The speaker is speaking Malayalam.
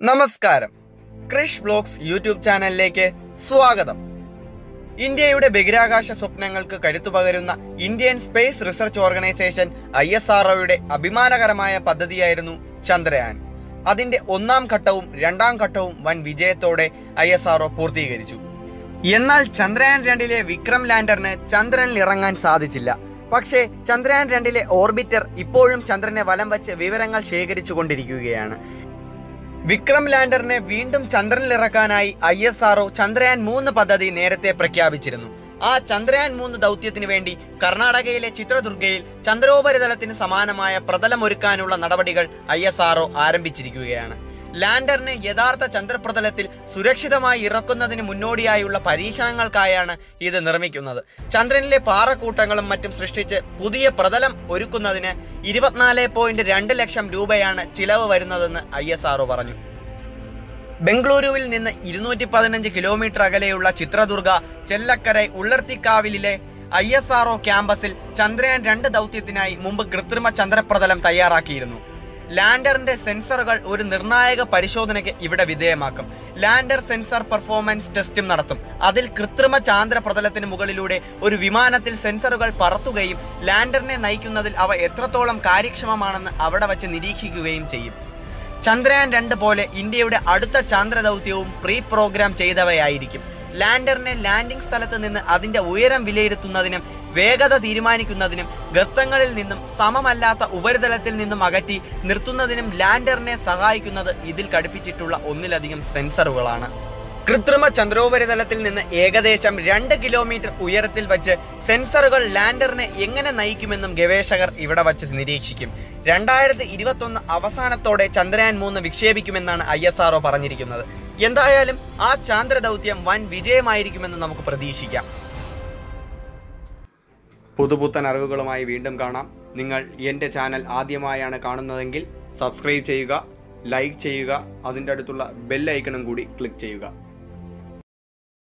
നമസ്കാരം ക്രിഷ് വ്ലോഗ്സ് യൂട്യൂബ് ചാനലിലേക്ക് സ്വാഗതം ഇന്ത്യയുടെ ബഹിരാകാശ സ്വപ്നങ്ങൾക്ക് കരുത്തു പകരുന്ന Indian space research organisation I S ആർഒയുടെ അഭിമാനകരമായ പദ്ധതിയായിരുന്നു ചന്ദ്രയാൻ അതിന്റെ ഒന്നാം ഘട്ടവും രണ്ടാം ഘട്ടവും വൻ വിജയത്തോടെ ഐ എസ് ആർഒ പൂർത്തീകരിച്ചു എന്നാൽ ചന്ദ്രയാൻ രണ്ടിലെ വിക്രം ലാൻഡറിന് ചന്ദ്രനിൽ ഇറങ്ങാൻ സാധിച്ചില്ല പക്ഷേ ചന്ദ്രയാൻ രണ്ടിലെ ഓർബിറ്റർ ഇപ്പോഴും ചന്ദ്രനെ വലം വച്ച് വിവരങ്ങൾ ശേഖരിച്ചു കൊണ്ടിരിക്കുകയാണ് വിക്രം ലാൻഡറിനെ വീണ്ടും ചന്ദ്രനിൽ ഇറക്കാനായി ഐ എസ് ആർഒ ചന്ദ്രയാൻ മൂന്ന് പദ്ധതി നേരത്തെ പ്രഖ്യാപിച്ചിരുന്നു ആ ചന്ദ്രയാൻ മൂന്ന് ദൗത്യത്തിന് വേണ്ടി കർണാടകയിലെ ചിത്രദുർഗയിൽ ചന്ദ്രോപരിതലത്തിന് സമാനമായ പ്രതലമൊരുക്കാനുള്ള നടപടികൾ ഐ എസ് ആർഒ ആരംഭിച്ചിരിക്കുകയാണ് ലാൻഡറിനെ യഥാർത്ഥ ചന്ദ്രപ്രതലത്തിൽ സുരക്ഷിതമായി ഇറക്കുന്നതിന് മുന്നോടിയായുള്ള പരീക്ഷണങ്ങൾക്കായാണ് ഇത് നിർമ്മിക്കുന്നത് ചന്ദ്രനിലെ പാറക്കൂട്ടങ്ങളും മറ്റും സൃഷ്ടിച്ച് പുതിയ പ്രതലം ഒരുക്കുന്നതിന് ഇരുപത്തിനാല് പോയിന്റ് രണ്ട് ലക്ഷം രൂപയാണ് ചിലവ് വരുന്നതെന്ന് ഐ എസ് ആർഒ പറഞ്ഞു ബംഗളൂരുവിൽ നിന്ന് ഇരുന്നൂറ്റി പതിനഞ്ച് കിലോമീറ്റർ അകലെയുള്ള ചിത്രദുർഗ ചെല്ലക്കരൈ ഉള്ളർത്തിക്കാവിലെ ഐ എസ് ആർഒ ക്യാമ്പസിൽ ചന്ദ്രയാൻ രണ്ട് ദൗത്യത്തിനായി മുമ്പ് കൃത്രിമ ചന്ദ്രപ്രതലം തയ്യാറാക്കിയിരുന്നു ലാൻഡറിന്റെ സെൻസറുകൾ ഒരു നിർണായക പരിശോധനയ്ക്ക് ഇവിടെ വിധേയമാക്കും ലാൻഡർ സെൻസർ പെർഫോമൻസ് ടെസ്റ്റും നടത്തും അതിൽ കൃത്രിമ ചാന്ദ്ര പ്രതലത്തിന് മുകളിലൂടെ ഒരു വിമാനത്തിൽ സെൻസറുകൾ പറത്തുകയും ലാൻഡറിനെ നയിക്കുന്നതിൽ അവ എത്രത്തോളം കാര്യക്ഷമമാണെന്ന് അവിടെ വച്ച് നിരീക്ഷിക്കുകയും ചെയ്യും ചന്ദ്രയാൻ രണ്ട് പോലെ ഇന്ത്യയുടെ അടുത്ത ചാന്ദ്ര ദൗത്യവും പ്രീ പ്രോഗ്രാം ചെയ്തവയായിരിക്കും ലാൻഡറിനെ ലാൻഡിംഗ് സ്ഥലത്ത് നിന്ന് അതിന്റെ ഉയരം വിലയിരുത്തുന്നതിനും വേഗത തീരുമാനിക്കുന്നതിനും ഗർത്തങ്ങളിൽ നിന്നും സമമല്ലാത്ത ഉപരിതലത്തിൽ നിന്നും അകറ്റി നിർത്തുന്നതിനും ലാൻഡറിനെ സഹായിക്കുന്നത് ഇതിൽ ഘടിപ്പിച്ചിട്ടുള്ള ഒന്നിലധികം സെൻസറുകളാണ് കൃത്രിമ ചന്ദ്രോപരിതലത്തിൽ നിന്ന് ഏകദേശം രണ്ട് കിലോമീറ്റർ ഉയരത്തിൽ വച്ച് സെൻസറുകൾ ലാൻഡറിനെ എങ്ങനെ നയിക്കുമെന്നും ഗവേഷകർ ഇവിടെ വച്ച് നിരീക്ഷിക്കും രണ്ടായിരത്തി ഇരുപത്തൊന്ന് അവസാനത്തോടെ ചന്ദ്രയാൻ മൂന്ന് വിക്ഷേപിക്കുമെന്നാണ് ഐ എസ് ആർഒ പറഞ്ഞിരിക്കുന്നത് എന്തായാലും ആ ചാന്ദ്ര ദൗത്യം വൻ വിജയമായിരിക്കുമെന്ന് നമുക്ക് പ്രതീക്ഷിക്കാം പുതുപുത്തൻ അറിവുകളുമായി വീണ്ടും കാണാം നിങ്ങൾ എൻ്റെ ചാനൽ ആദ്യമായാണ് കാണുന്നതെങ്കിൽ സബ്സ്ക്രൈബ് ചെയ്യുക ലൈക്ക് ചെയ്യുക അതിൻ്റെ അടുത്തുള്ള ബെൽ ഐക്കണും കൂടി ക്ലിക്ക് ചെയ്യുക